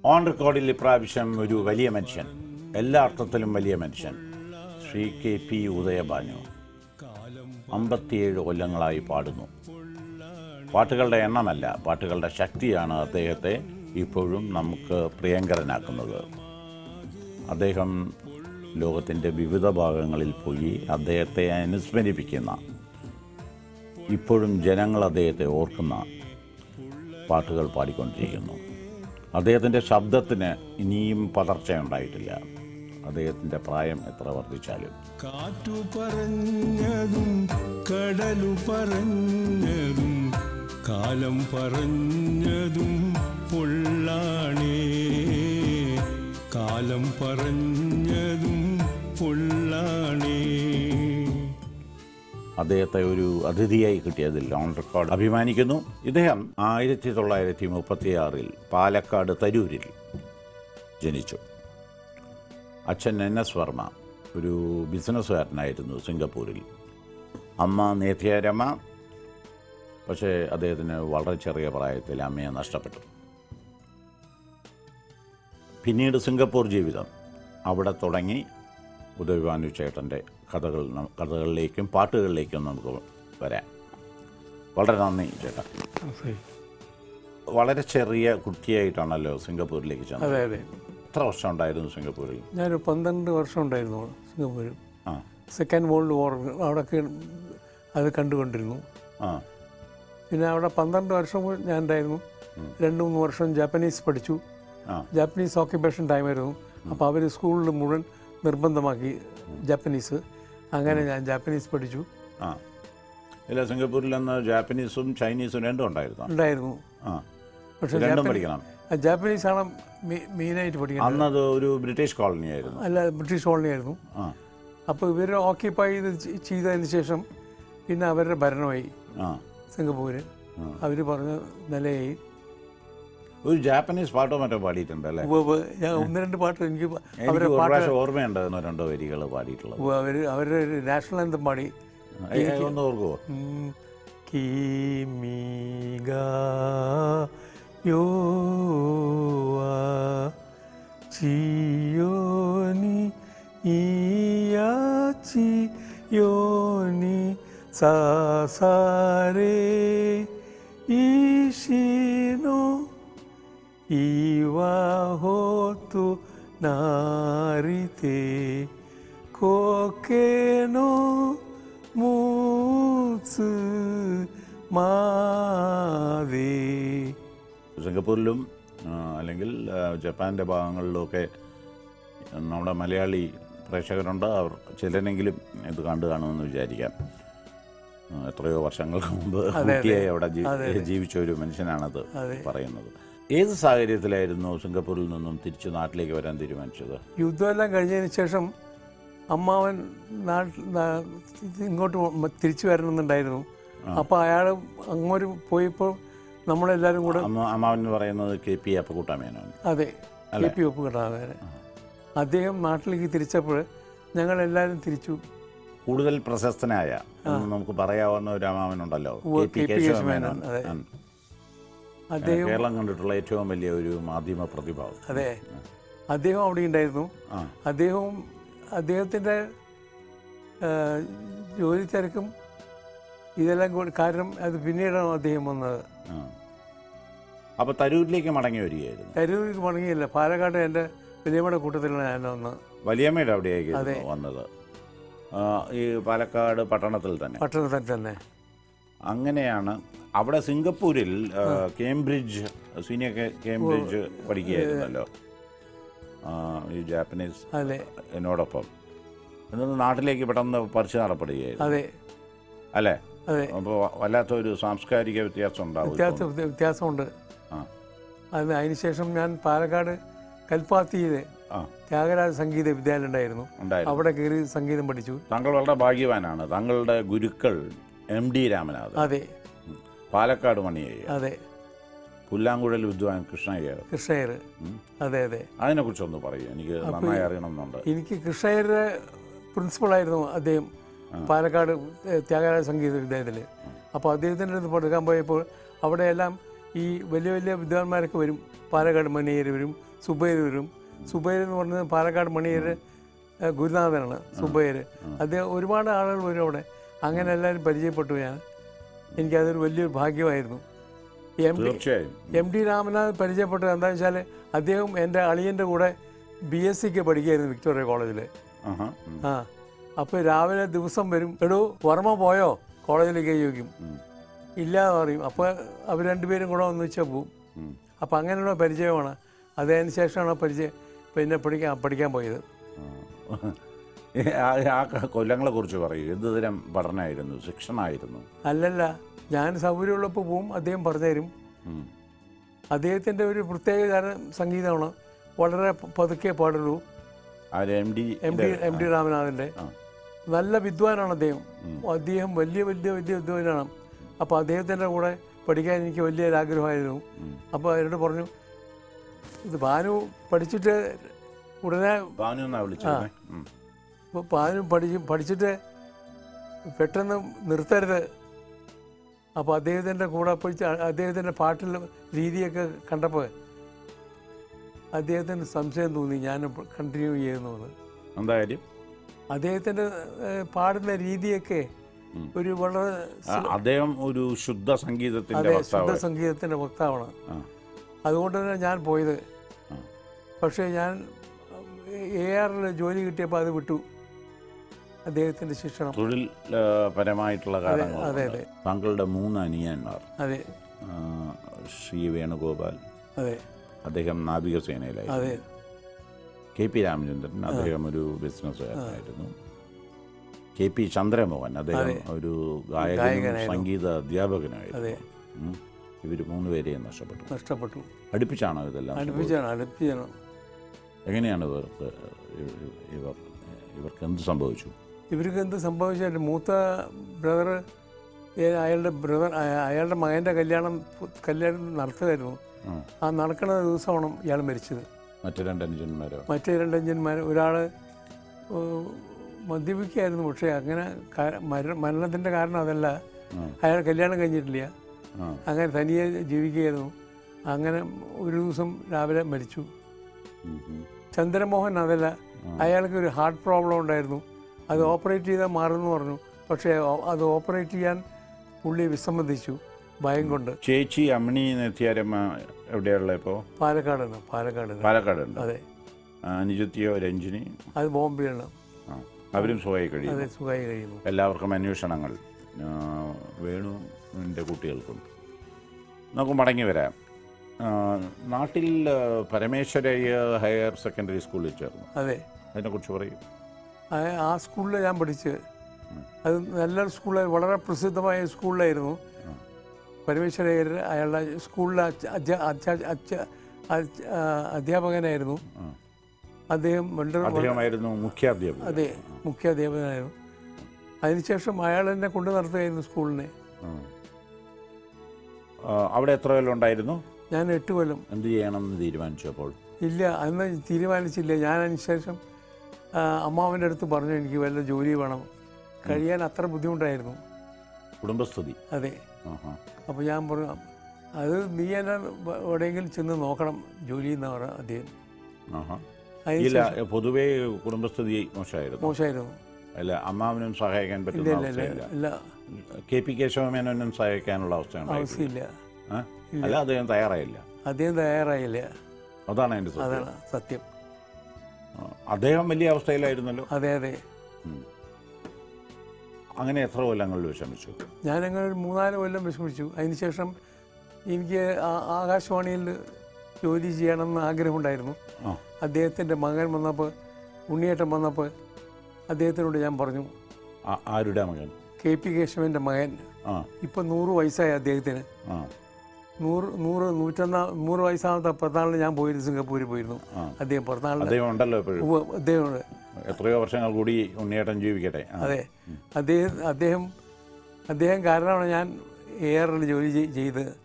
On റെക്കോർഡിൽ ഇപ്രാവശ്യം ഒരു വലിയ മനുഷ്യൻ എല്ലാ അർത്ഥത്തിലും വലിയ മനുഷ്യൻ ശ്രീ കെ പി ഉദയഭാനു അമ്പത്തിയേഴ് കൊല്ലങ്ങളായി പാടുന്നു പാട്ടുകളുടെ എണ്ണമല്ല പാട്ടുകളുടെ ശക്തിയാണ് അദ്ദേഹത്തെ ഇപ്പോഴും നമുക്ക് പ്രിയങ്കരനാക്കുന്നത് അദ്ദേഹം ലോകത്തിൻ്റെ വിവിധ ഭാഗങ്ങളിൽ പോയി അദ്ദേഹത്തെ അനുസ്മരിപ്പിക്കുന്ന ഇപ്പോഴും ജനങ്ങൾ അദ്ദേഹത്തെ ഓർക്കുന്ന പാട്ടുകൾ പാടിക്കൊണ്ടിരിക്കുന്നു അദ്ദേഹത്തിൻ്റെ ശബ്ദത്തിന് ഇനിയും പതർച്ചയുണ്ടായിട്ടില്ല അദ്ദേഹത്തിൻ്റെ പ്രായം എത്ര വർദ്ധിച്ചാലും കാറ്റു പറഞ്ഞതും കടലു പറഞ്ഞതും കാലം പറഞ്ഞതും പൊള്ളാണേ കാലം പറഞ്ഞതും പൊള്ളാണേ അദ്ദേഹത്തെ ഒരു അതിഥിയായി കിട്ടിയതിൽ ഓൺ റെക്കോർഡ് അഭിമാനിക്കുന്നു ഇദ്ദേഹം ആയിരത്തി തൊള്ളായിരത്തി മുപ്പത്തിയാറിൽ പാലക്കാട് തരൂരിൽ ജനിച്ചു അച്ഛൻ എൻ എസ് വർമ്മ ഒരു ബിസിനസ്സുകാരനായിരുന്നു സിംഗപ്പൂരിൽ അമ്മ നേത്യാരമ്മ പക്ഷേ അദ്ദേഹത്തിന് വളരെ ചെറിയ പ്രായത്തിൽ അമ്മയെ നഷ്ടപ്പെട്ടു പിന്നീട് സിംഗപ്പൂർ ജീവിതം അവിടെ തുടങ്ങി ഉദയഭാനു ചേട്ടൻ്റെ കഥകൾ ന- കഥകളിലേക്കും പാട്ടുകളിലേക്കും നമുക്ക് വരാം വളരെ നന്ദി ചേട്ടാ വളരെ ചെറിയ കുട്ടിയായിട്ടാണല്ലോ സിംഗപ്പൂരിലേക്ക് ചെന്നത് അതെ അതെ എത്ര വർഷം ഉണ്ടായിരുന്നു സിംഗപ്പൂരിൽ ഞാനൊരു പന്ത്രണ്ട് വർഷം ഉണ്ടായിരുന്നു അവിടെ സിംഗപ്പൂരിൽ ആ സെക്കൻഡ് വേൾഡ് വാർ അവിടെയൊക്കെ അത് കണ്ടുകൊണ്ടിരുന്നു ആ പിന്നെ അവിടെ പന്ത്രണ്ട് വർഷം ഞാൻ ഉണ്ടായിരുന്നു രണ്ട് മൂന്ന് വർഷം ജാപ്പനീസ് പഠിച്ചു ആ ജാപ്പനീസ് ഓക്യുപ്പേഷൻ ടൈമായിരുന്നു അപ്പോൾ അവർ സ്കൂളിൽ മുഴുവൻ നിർബന്ധമാക്കി ജാപ്പനീസ് അങ്ങനെ ഞാൻ ജാപ്പനീസ് പഠിച്ചു ആ ഇല്ല സിംഗപ്പൂരിൽ അന്ന് ജാപ്പനീസും ചൈനീസും രണ്ടും ഉണ്ടായിരുന്നു ഉണ്ടായിരുന്നു ആ പക്ഷേ രണ്ടും ജാപ്പനീ- പഠിക്കണം ആ, ജാപ്പനീസാണ് മെ- മെയിനായിട്ട് പഠിക്കുന്നത് അന്നത് ഒരു ബ്രിട്ടീഷ് കോളനി ആയിരുന്നു അല്ല ബ്രിട്ടീഷ് കോളനി ആയിരുന്നു ആ അപ്പോൾ ഇവർ ഓക്യുപ്പൈ ചെയ്ത് ചെ- ചെയ്തതിന് ശേഷം പിന്നെ അവരുടെ ഭരണമായി ആ സിംഗപ്പൂര് അവർ പറഞ്ഞ നിലയായി ഒരു ജാപ്പനീസ് പാട്ടോ മറ്റോ പാടിയിട്ടുണ്ട് അല്ലേ ഉവ്വ് ഉവ്വ് ഞാൻ ഒന്ന് രണ്ട് പാട്ട് എനിക്ക് എനിക്ക് അവരുടെ ഒരു പാട്ട് പ്രാവശ്യം ഓർമ്മയുണ്ട് എന്നോ രണ്ടോ വരികൾ പാടിയിട്ടുള്ളത് അവർ അവരുടെ ഒരു നാഷണൽ അന്തം പാടി ഏ, ഏ, ഒന്ന് ഓർക്കുമോ ഉം. കിമിഗ യോ വാ ചിയോനി ഇയാച്ചി യോനി സാസാരേ ഈശിനോ ഇവാഹോതു നാരിതേ കോക്കേനോ മൂസ് മാതേ സിംഗപ്പൂരിലും ആ, അല്ലെങ്കിൽ ആ, ജപ്പാൻ്റെ ഭാഗങ്ങളിലുമൊക്കെ നമ്മുടെ മലയാളി പ്രേക്ഷകരുണ്ട് അവർ ചിലരെങ്കിലും ഇത് കണ്ടു കാണുമെന്ന് വിചാരിക്കാം ആ, എത്രയോ വർഷങ്ങൾക്ക് മുമ്പ് ഊട്ടിയായി അവിടെ ജീ- ജീവിച്ച ഒരു മനുഷ്യനാണത് പറയുന്നത് ഏത് സാഹചര്യത്തിലായിരുന്നു സിംഗപ്പൂരിൽ നിന്നും തിരിച്ച് നാട്ടിലേക്ക് വരാൻ തീരുമാനിച്ചത് യുദ്ധമെല്ലാം കഴിഞ്ഞതിന് ശേഷം അമ്മാവൻ നാട്ടിൽ നാ- ഇങ്ങോട്ട് മ- തിരിച്ചു വരണമെന്നുണ്ടായിരുന്നു അപ്പോൾ അയാൾ അങ്ങോട്ട് പോയപ്പോൾ നമ്മളെല്ലാവരും കൂടെ അമ്മ അമ്മാവൻ എന്ന് പറയുന്നത് കെ പി അപ്പക്കുട്ടമേനോൻ അതെ കെ പി ഒപ്പ് കിട്ടാതെ അദ്ദേഹം നാട്ടിലേക്ക് തിരിച്ചപ്പോൾ ഞങ്ങളെല്ലാവരും തിരിച്ചു കൂടുതൽ പ്രശസ്തനായ എന്ന് നമുക്ക് പറയാവുന്ന ഒരു അമ്മാവനുണ്ടല്ലോ K P K P Kesava Menon അതെ. ഉം. അദ്ദേഹം കേരളം കണ്ടിട്ടുള്ള ഏറ്റവും വലിയ ഒരു മാധ്യമ പ്രതിഭ അതെ അദ്ദേഹം അവിടെ ഉണ്ടായിരുന്നു ആ അദ്ദേഹവും അദ്ദേഹത്തിൻ്റെ ജോലി തിരക്കും ഇതെല്ലാം കൂടി കാരണം അത് പിന്നീടാണ് അദ്ദേഹം വന്നത് ആ. അപ്പൊ തരൂരിലേക്ക് മടങ്ങി വരികയായിരുന്നു തരൂരിൽ മടങ്ങിയില്ല പാലക്കാട് എൻ്റെ വലിയമ്മയുടെ കൂട്ടത്തിലാണ് ഞാൻ വന്നത് വലിയമ്മയുടെ അവിടെയായിരുന്നു വന്നത് ആ, ഈ പാലക്കാട് പട്ടണത്തിൽ തന്നെ പട്ടണത്തിൽ തന്നെ അങ്ങനെയാണ് അവിടെ സിംഗപ്പൂരിൽ ആ, കേംബ്രിഡ്ജ് സീനിയർ കേ- കേംബ്രിഡ്ജ് പഠിക്കുകയായിരുന്നല്ലോ ആ, ഈ ജാപ്പനീസ് അതെ എന്നോടൊപ്പം എന്നിട്ട് നാട്ടിലേക്ക് പെട്ടെന്ന് പറിച്ചു നടപ്പെടുകയായിരുന്നു അതെ അല്ലേ അതെ അപ്പോൾ വല്ലാത്തൊരു സാംസ്കാരിക വ്യത്യാസം ഉണ്ടാവും വ്യത്യാസം വ്യത്യാസമുണ്ട് ആ അത് അതിനുശേഷം ഞാൻ പാലക്കാട് കൽപ്പാത്തിയിൽ ആ ത്യാഗരാജ സംഗീത വിദ്യാലയം ഉണ്ടായിരുന്നു ഉണ്ടായിരുന്നു അവിടെ കയറി സംഗീതം പഠിച്ചു താങ്കൾ വളരെ ഭാഗ്യവാനാണ് താങ്കളുടെ ഗുരുക്കൾ എം ഡി രാമനാഥൻ അതെ പാലക്കാട് മണിയയ്യ അതെ പുല്ലാങ്കുഴൽ വിദ്വാൻ കൃഷ്ണയ്യർ കൃഷ്ണയർ അതെ അതെ അതിനെക്കുറിച്ചൊന്ന് പറയൂ എനിക്ക് നന്നായി അറിയണമെന്നുണ്ട് എനിക്ക് കൃഷ്ണയരുടെ പ്രിൻസിപ്പളായിരുന്നു അദ്ദേഹം പാലക്കാട് ഏ, ത്യാഗരാജ സംഗീത വിദ്യാലയത്തിൽ അപ്പോൾ അദ്ദേഹത്തിൻ്റെ അടുത്ത് പഠിക്കാൻ പോയപ്പോൾ അവിടെയെല്ലാം ഈ വലിയ വലിയ വിദ്വാൻമാരൊക്കെ വരും പാലക്കാട് മണിയർ വരും സുബൈർ വരും സുബൈർ എന്ന് പറഞ്ഞത് പാലക്കാട് മണിയർ ഏഹ്, ഗുരുനാഥനാണ് സുബൈർ അദ്ദേഹം ഒരുപാട് ആളുകൾ വരും അവിടെ അങ്ങനെ എല്ലാവരും പരിചയപ്പെട്ടു ഞാൻ എനിക്കതൊരു വലിയൊരു ഭാഗ്യമായിരുന്നു എം ഡി തീർച്ചയായും എം ഡി രാമനാഥ് പരിചയപ്പെട്ടത് എന്താണെന്ന് വെച്ചാൽ അദ്ദേഹം എൻ്റെ അളിയൻ്റെ കൂടെ ബി എസ് സിക്ക് പഠിക്കുകയായിരുന്നു വിക്ടോറിയ കോളേജിൽ ആഹാ ഉം. ആ അപ്പോൾ രാവിലെ ദിവസം വരും എടോ വർമ്മ പോയോ കോളേജിലേക്ക് ചോദിക്കും ഉം. ഇല്ല എന്ന് പറയും അപ്പോൾ അവർ രണ്ടുപേരും കൂടെ ഒന്ന് വെച്ചാൽ പോവും ഉം. അപ്പോൾ അങ്ങനെയുള്ള പരിചയമാണ് അതിന് ശേഷമാണ് പരിചയം പിന്നെ പഠിക്കാൻ പഠിക്കാൻ പോയത് ആ. ഏ, ആ- ആ കൊല്ലങ്ങളെ കുറിച്ച് പറയൂ എന്ത് തരം പഠനമായിരുന്നു ശിക്ഷണമായിരുന്നു അല്ലല്ല ഞാൻ സൗകര്യമുള്ളപ്പോൾ പോവും അദ്ദേഹം പറഞ്ഞുതരും ഉം. അദ്ദേഹത്തിൻ്റെ ഒരു പ്രത്യേക തരം സംഗീതമാണ് വളരെ പ- പതുക്കെ പാടുള്ളൂ ആര് M D M D M D രാമനാഥൻ്റെ ആ. നല്ല വിദ്വാനാണ് അദ്ദേഹം ഉം. അദ്ദേഹം വലിയ വലിയ വലിയ വിദ്വാനാണ് അപ്പോൾ അദ്ദേഹത്തിൻ്റെ കൂടെ പഠിക്കാൻ എനിക്ക് വലിയൊരു ആഗ്രഹമായിരുന്നു ഉം. അപ്പോൾ അവരോട് പറഞ്ഞു ഇത് ഭാനു പഠിച്ചിട്ട് ഉടനെ ഭാനു എന്നാ വിളിച്ചത് ഉം. ഇപ്പോൾ ഭാനു പഠിച്ച് പഠിച്ചിട്ട് പെട്ടെന്ന് നിർത്തരുത് അപ്പോൾ അദ്ദേഹത്തിൻ്റെ കൂടെ പോയി ച- അദ്ദേഹത്തിൻ്റെ പാട്ടിൽ രീതിയൊക്കെ കണ്ടപ്പോൾ അദ്ദേഹത്തിന് സംശയം തോന്നി ഞാൻ കണ്ടിന്യൂ ചെയ്യുന്നു എന്ന് എന്താ കാര്യം അദ്ദേഹത്തിൻ്റെ ഏഹ്, പാടുന്ന രീതിയൊക്കെ ഉം. ഒരു വളരെ ആ, അദ്ദേഹം ഒരു ശുദ്ധ സംഗീതത്തിന്റെ അതെ ശുദ്ധ വക്താവ് സംഗീതത്തിൻ്റെ വക്താവാണ് ആ. അതുകൊണ്ട് തന്നെ ഞാൻ പോയത് ആ. പക്ഷേ ഞാൻ എ ആറിൽ ജോലി കിട്ടിയപ്പോൾ അത് വിട്ടു അദ്ദേഹത്തിൻ്റെ ശിക്ഷണം തൊഴിൽ ആ, പരമായിട്ടുള്ള കാരണങ്ങൾ അതെ, അതെ. താങ്കളുടെ മൂന്ന് അനിയന്മാർ അതെ ആ, ശ്രീ വേണുഗോപാൽ അതെ അദ്ദേഹം നാവികസേനയിലായിരുന്നു അതെ കെ പി രാമചന്ദ്രൻ അദ്ദേഹം ഒരു ബിസിനസ്സുകാരനായിരുന്നു കെ പി ചന്ദ്രമോഹൻ അദ്ദേഹം ഒരു ഗായകനും ഗായകനായിരുന്നു. സംഗീത അധ്യാപകനായിരുന്നു അതെ ഇവർ മൂന്നുപേരെയും നഷ്ടപ്പെട്ടു നഷ്ടപ്പെട്ടു അടുപ്പിച്ചാണോ ഇതെല്ലാം അടുപ്പിച്ചാണ് അടുപ്പിച്ചാണ് എങ്ങനെയാണ് ഇവർക്ക് ഇ- ഇ- ഇവർ ഇവർക്ക് എന്ത് സംഭവിച്ചു ഇവർക്ക് എന്ത് സംഭവിച്ചാൽ മൂത്ത ബ്രദർ അയാളുടെ ബ്രദർ അയാളുടെ മകൻ്റെ കല്യാണം കല്യാണം നടത്തുമായിരുന്നു ആ. ആ നടക്കുന്ന ദിവസമാണ് ഇയാൾ മരിച്ചത് മറ്റു രണ്ട് അനുജന്മാരോ മറ്റേ രണ്ട് അഞ്ചന്മാർ ഒരാൾ മദ്യപിക്കുകയായിരുന്നു പക്ഷേ അങ്ങനെ കാ- മര മരണത്തിൻ്റെ കാരണം അതല്ല ആ. അയാൾ കല്യാണം കഴിഞ്ഞിട്ടില്ല ആ അങ്ങനെ തനിയെ ജീവിക്കുകയായിരുന്നു അങ്ങനെ ഒരു ദിവസം രാവിലെ മരിച്ചു ഉം, ഉം. ചന്ദ്രമോഹൻ അതല്ല അയാൾക്ക് ഒരു ഹാർട്ട് പ്രോബ്ലം ഉണ്ടായിരുന്നു അത് ഓപ്പറേറ്റ് ചെയ്താൽ മാറുമെന്ന് പറഞ്ഞു പക്ഷേ ഓ- അത് ഓപ്പറേറ്റ് ചെയ്യാൻ പുള്ളി വിസമ്മതിച്ചു ഭയം കൊണ്ട് ചേച്ചി അമ്മിണി നെത്തിയാരമ്മ എവിടെയുള്ള ഇപ്പോൾ പാലക്കാടാണ് പാലക്കാട് പാലക്കാടുണ്ട് അതെ അനുജത്തിയോ രഞ്ജിനി അത് ബോംബെയാണ് ആ അവരും സുഖമായി കഴിയും അതെ സുഖമായി കഴിയുന്നു എല്ലാവർക്കും അന്വേഷണങ്ങൾ ആ, വേണുവിൻ്റെ കുട്ടികൾക്കും നമുക്ക് മടങ്ങി വരാം ആ, നാട്ടിൽ ആ, പരമേശ്വരയ്യ ഹയർ സെക്കൻഡറി സ്കൂളിൽ ചേർന്നു അതെ അതിനെക്കുറിച്ച് പറയും ആ- ആ സ്കൂളിൽ ഞാൻ പഠിച്ച് അത് നല്ല സ്കൂളിൽ വളരെ പ്രസിദ്ധമായ സ്കൂളിലായിരുന്നു പരമേശ്വരയ്യർ അയാളുടെ സ്കൂളിലെ അച്ഛ- അച്ഛ- അച്ഛ- അച്ഛ- അച്ഛ- ആ, അധ്യാപകനായിരുന്നു ആ. അദ്ദേഹം വളരെ അദ്ദേഹമായിരുന്നു മുഖ്യാധ്യാപകൻ അതെ മുഖ്യ അധ്യാപകനായിരുന്നു അതിനുശേഷം അയാൾ എന്നെ കൊണ്ടു നടത്തുകയായിരുന്നു സ്കൂളിനെ ആ. ആ, അവിടെ എത്ര കൊല്ലം ഉണ്ടായിരുന്നു ഞാൻ എട്ട് കൊല്ലം എന്ത് ചെയ്യണമെന്ന് തീരുമാനിച്ചു അപ്പോൾ ഇല്ല അന്ന് തീരുമാനിച്ചില്ല ഞാൻ അതിനുശേഷം ആ, അമ്മാവൻ്റെ അടുത്ത് പറഞ്ഞു എനിക്ക് വല്ല ജോലി വേണം കഴിയാൻ അത്ര ബുദ്ധിമുട്ടായിരുന്നു കുടുംബസ്ഥിതി അതെ ആഹാ. അപ്പോൾ ഞാൻ പറഞ്ഞു അത് നീ എന്നെ എവിടെയെങ്കിലും ചെന്ന് നോക്കണം ജോലി എന്ന് പറയാം അദ്ദേഹം ആഹാ. ഇല്ല അതിനുശേഷം പൊതുവേ കുടുംബസ്ഥിതി മോശമായിരുന്നു മോശമായിരുന്നു അല്ല അമ്മാവനും സഹായിക്കാൻ ഇല്ല പറ്റുന്ന ഇല്ല ഇല്ല അവസ്ഥയില്ല ഇല്ല കെ പി കേശവമേനോനും സഹായിക്കാനുള്ള അവസ്ഥയുണ്ടായി ആവശ്യമില്ല ആ? ഇല്ല. അല്ല അദ്ദേഹം തയ്യാറായില്ല അദ്ദേഹം തയ്യാറായില്ല അതാണ് എൻ്റെ സത്യം അതാണ് സത്യം ആ, അദ്ദേഹം വലിയ അവസ്ഥയിലായിരുന്നല്ലോ അതെ അതെ ഉം. അങ്ങനെ എത്ര കൊല്ലങ്ങളിൽ വിഷമിച്ചു ഞാനങ്ങനെ ഒരു മൂന്നാല് കൊല്ലം വിഷമിച്ചു അതിനുശേഷം എനിക്ക് ആ- ആകാശവാണിയിൽ ജോലി ചെയ്യണമെന്ന് ആഗ്രഹമുണ്ടായിരുന്നു ആ അദ്ദേഹത്തിൻ്റെ മകൻ വന്നപ്പോൾ ഉണ്ണിയേട്ടൻ വന്നപ്പോൾ അദ്ദേഹത്തിനോട് ഞാൻ പറഞ്ഞു ആ- ആരുടെ മകൻ കെ പി കേശവൻ്റെ മകൻ ആ ഇപ്പം നൂറ് വയസ്സായി അദ്ദേഹത്തിന് ആ നൂറ് നൂറ് നൂറ്റൊന്നാ നൂറ് വയസ്സാമത്തെ പിറന്നാളിന് ഞാൻ പോയിരുന്നു സിംഗപ്പൂരിൽ പോയിരുന്നു ആ. അദ്ദേഹം പിറന്നാളിന് അദ്ദേഹം ഉണ്ടല്ലോ എപ്പോഴും ഉവ്വ് അദ്ദേഹം എത്രയോ വർഷങ്ങൾ കൂടി ഉണ്ണിയേട്ടൻ ജീവിക്കട്ടെ ആ. അതെ അദ്ദേഹം അദ്ദേഹം അദ്ദേഹം കാരണമാണ് ഞാൻ എ ആറിൽ ജോലി ചെയ്- ചെയ്ത്